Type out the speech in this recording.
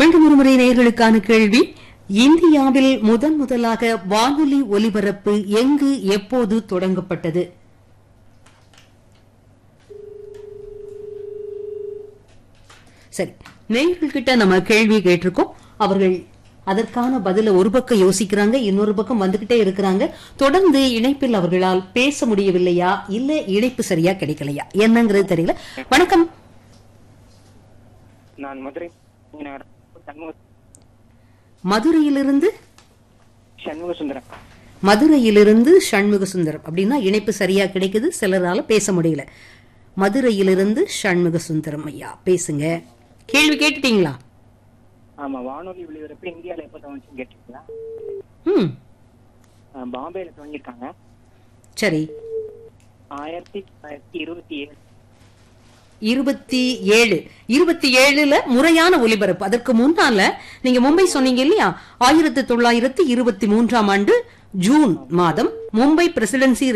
மீண்டும் ஒருமுறை நேயர்களுக்கான கேள்வி இந்தியாவில் முதன் முதலாக வானொலி ஒலிபரப்பு எங்கு எப்போது தொடங்கப்பட்டது சரி நேயர்கள் கிட்ட நம்ம கேள்வி கேட்டிருக்கோம் அவர்கள் அதற்கான பதில ஒரு பக்கம் யோசிக்கிறாங்க இன்னொரு பக்கம் வந்துகிட்டே இருக்கிறாங்க தொடர்ந்து இணைப்பில் அவர்களால் பேச முடியவில்லையா இல்ல இணைப்பு சரியா கிடைக்கலையா என்னங்கிறது தெரியல வணக்கம் நான் மதுரை நகர் சண்முக மதுரையிலிருந்து சண்முக சுந்தரம் மதுரையிலிருந்து சண்முக சுந்தரம் அப்படின்னா இணைப்பு சரியா கிடைக்குது சிலரால பேச முடியல மதுரையிலிருந்து சண்முக சுந்தரம் ஐயா பேசுங்க கேள்வி கேட்டுட்டீங்களா ஆமா வானொலி ஒளிபரப்பு இந்தியால எப்ப துவங்குச்சுன்னு கேட்டீங்களா ம் ஆஹ் பாம்பேல துவங்கியிருக்காங்க சரி ஆயிரத்தி தொள்ளாயிரத்தி இருபத்தி ஏழு இருபத்தி ஏழு இருபத்தி ஏழுல முறையான ஒலிபரப்பு அதற்கு முன்னால நீங்க மும்பை சொன்னீங்க இல்லையா ஆயிரத்தி தொள்ளாயிரத்தி இருபத்தி மூன்றாம் ஆண்டு ஜூன் மாதம் மும்பை பிரசிடென்சி